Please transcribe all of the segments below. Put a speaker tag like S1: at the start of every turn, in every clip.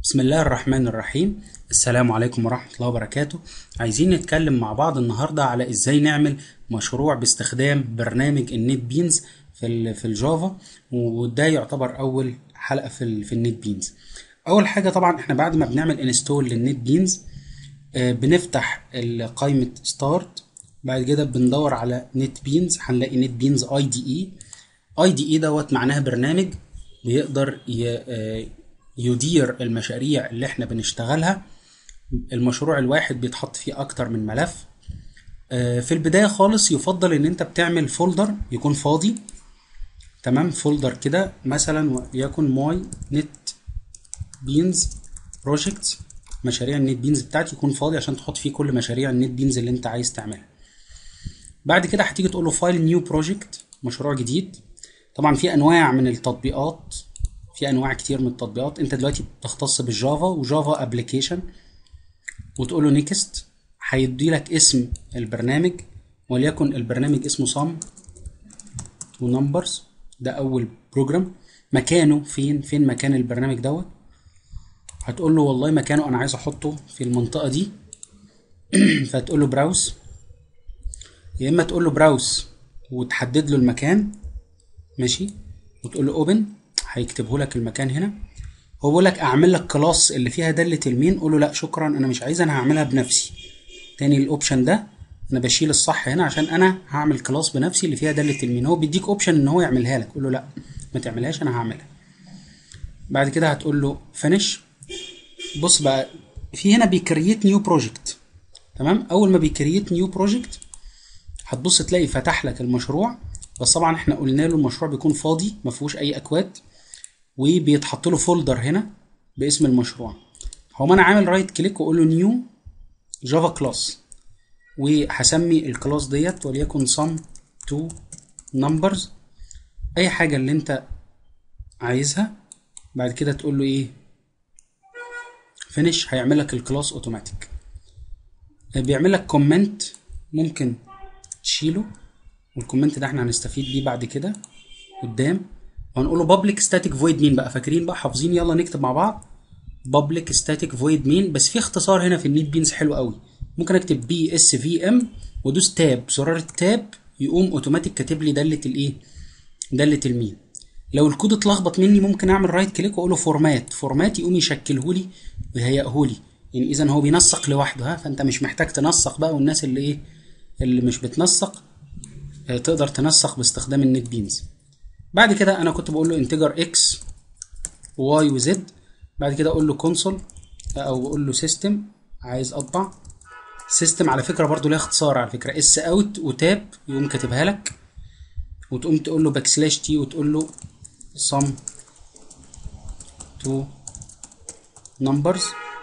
S1: بسم الله الرحمن الرحيم السلام عليكم ورحمة الله وبركاته عايزين نتكلم مع بعض النهاردة على ازاي نعمل مشروع باستخدام برنامج النت بينز في ال في الجافا وده يعتبر اول حلقة في ال في النت بينز اول حاجة طبعا احنا بعد ما بنعمل انستول للنت بينز آه، بنفتح ال- قائمة ستارت بعد كده بندور على نت بينز هنلاقي نت بينز اي دي اي اي دي اي دوت معناها برنامج بيقدر ي- آه، يدير المشاريع اللي احنا بنشتغلها المشروع الواحد بيتحط فيه اكتر من ملف آه، في البداية خالص يفضل ان انت بتعمل فولدر يكون فاضي تمام فولدر كده مثلا وليكن ماي نت بينز بروجكت مشاريع النت بينز بتاعتي يكون فاضي عشان تحط فيه كل مشاريع النت بينز اللي انت عايز تعملها بعد كده هتيجي تقول له فايل نيو بروجكت مشروع جديد طبعا في انواع من التطبيقات في انواع كتير من التطبيقات انت دلوقتي بتختص بالجافا وجافا ابلكيشن وتقول له نيكست هيدي لك اسم البرنامج وليكن البرنامج اسمه صم ونمبرز ده اول بروجرام مكانه فين فين مكان البرنامج دوت هتقول له والله مكانه انا عايز احطه في المنطقه دي فتقول له براوس يا اما تقول له براوس وتحدد له المكان ماشي وتقول له اوبن هيكتبه لك المكان هنا هو بيقول لك اعمل لك كلاس اللي فيها داله المين قول له لا شكرا انا مش عايز انا هعملها بنفسي تاني الاوبشن ده انا بشيل الصح هنا عشان انا هعمل كلاس بنفسي اللي فيها داله المين هو بيديك اوبشن ان هو يعملها لك قول له لا ما تعملهاش انا هعملها بعد كده هتقول له فينيش بص بقى في هنا بيكريت نيو بروجكت تمام اول ما بيكريت نيو بروجكت هتبص تلاقي فتح لك المشروع بس طبعا احنا قلنا له المشروع بيكون فاضي ما فيهوش اي اكواد وبيتحط له فولدر هنا باسم المشروع هو انا عامل رايت كليك واقول له نيو جافا كلاس وهسمي الكلاس ديت وليكن sum to numbers اي حاجه اللي انت عايزها بعد كده تقول له ايه فينيش هيعمل لك الكلاس اوتوماتيك بيعمل لك كومنت ممكن تشيله والكومنت ده احنا هنستفيد بيه بعد كده قدام وهنقول له public static void مين بقى فاكرين بقى حافظين يلا نكتب مع بعض public static void مين بس في اختصار هنا في النيت بينز حلو قوي ممكن اكتب بي اس في ام وادوس تاب زرار التاب يقوم اوتوماتيك كاتب لي داله الايه داله المين لو الكود اتلخبط مني ممكن اعمل رايت كليك واقول له فورمات فورمات يقوم يشكله لي ويهيئه لي يعني اذا هو بينسق لوحده ها فانت مش محتاج تنسق بقى والناس اللي ايه اللي مش بتنسق آه، تقدر تنسق باستخدام النت بينز بعد كده انا كنت بقول له انتجر اكس واي وزد بعد كده اقول له كونسول او اقول له سيستم عايز اطبع سيستم على فكره برضو ليها اختصار على فكره اس اوت وتاب يقوم كاتبها لك وتقوم تقول له باك سلاش تي وتقول له sum to numbers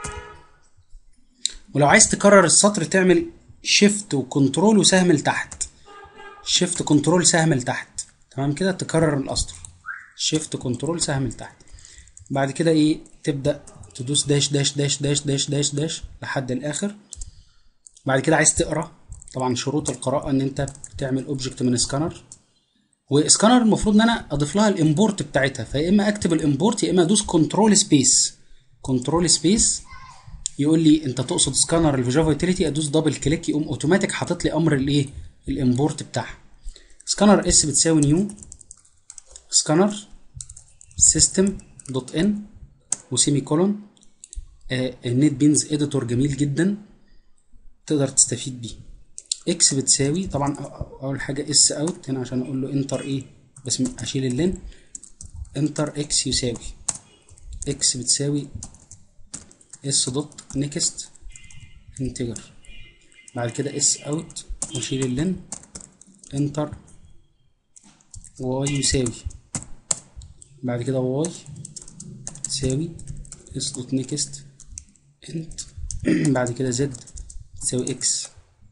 S1: ولو عايز تكرر السطر تعمل شيفت وكنترول وسهم لتحت شيفت كنترول سهم لتحت تمام كده تكرر الاسطر شيفت كنترول سهم لتحت بعد كده ايه تبدا تدوس داش داش داش داش داش داش داش لحد الاخر بعد كده عايز تقرا طبعا شروط القراءه ان انت تعمل اوبجكت من سكانر وسكانر المفروض ان انا اضيف لها الامبورت بتاعتها فيا اما اكتب الامبورت يا اما ادوس كنترول سبيس كنترول سبيس يقول لي انت تقصد سكانر اللي في جافا يوتيليتي ادوس دبل كليك يقوم اوتوماتيك حاطط لي امر الايه الامبورت بتاعها سكانر اس بتساوي نيو سكانر سيستم دوت ان وسيمي كولون النت بينز اديتور جميل جدا تقدر تستفيد بيه اكس بتساوي طبعا أ- اول حاجه اس اوت هنا عشان اقول له انتر ايه بس م- اشيل اللين انتر اكس يساوي اكس بتساوي اس دوت نيكست انتجر بعد كده اس اوت واشيل اللين انتر واي يساوي بعد كده واي تساوي اس دوت نيكست انت بعد كده زد تساوي اكس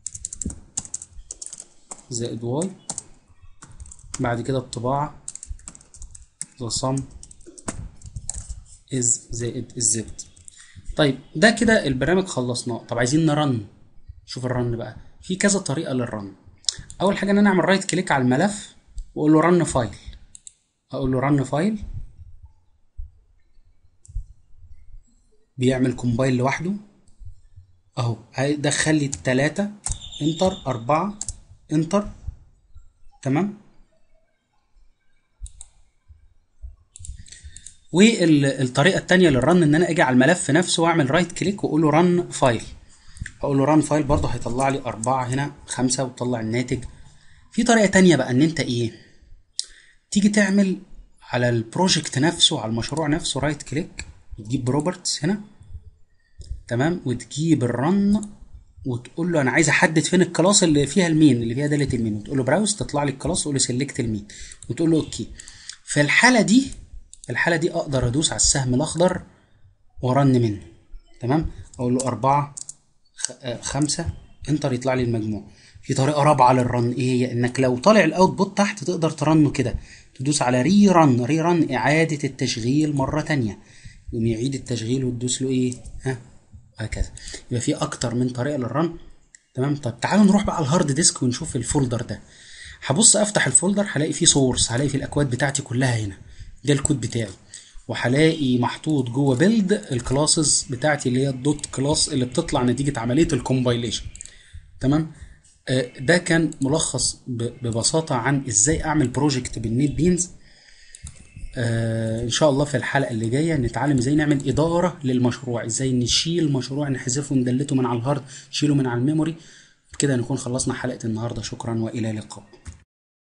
S1: زائد واي بعد كده الطباعة the sum is زائد الزد طيب ده كده البرنامج خلصناه طب عايزين نرن شوف الرن بقى في كذا طريقة للرن أول حاجة إن أنا أعمل رايت كليك على الملف وأقول له رن فايل أقول له رن فايل بيعمل كومبايل لوحده اهو هيدخل لي التلاتة انتر اربعة انتر تمام والطريقة التانية للرن ان انا اجي على الملف نفسه واعمل رايت كليك واقول له رن فايل هقول له ران فايل برضه هيطلع لي أربعة هنا خمسة وطلع الناتج في طريقة تانية بقى إن أنت إيه تيجي تعمل على البروجكت نفسه على المشروع نفسه رايت كليك وتجيب بروبرتس هنا تمام وتجيب الرن وتقول له انا عايز احدد فين الكلاس اللي فيها المين اللي فيها داله المين وتقول له براوز تطلع لي الكلاس وتقول له سيلكت المين وتقول له اوكي في الحاله دي في الحاله دي اقدر ادوس على السهم الاخضر وارن منه تمام اقول له أربعة خمسة انتر يطلع لي المجموع في طريقة رابعة للرن ايه هي انك لو طالع الاوتبوت تحت تقدر ترنه كده تدوس على ري رن ري رن اعادة التشغيل مرة تانية يقوم يعيد التشغيل وتدوس له ايه ها هكذا يبقى في اكتر من طريقة للرن تمام طب تعالوا نروح بقى على الهارد ديسك ونشوف الفولدر ده هبص افتح الفولدر هلاقي فيه سورس هلاقي فيه الاكواد بتاعتي كلها هنا ده الكود بتاعي وهلاقي محطوط جوه بيلد الكلاسز بتاعتي اللي هي الدوت كلاس اللي بتطلع نتيجه عمليه الكومبايليشن تمام آه ده كان ملخص ببساطه عن ازاي اعمل بروجكت بالنيت بينز آه ان شاء الله في الحلقه اللي جايه نتعلم ازاي نعمل اداره للمشروع ازاي نشيل مشروع نحذفه ندلته من على الهارد نشيله من على الميموري كده نكون خلصنا حلقه النهارده شكرا والى اللقاء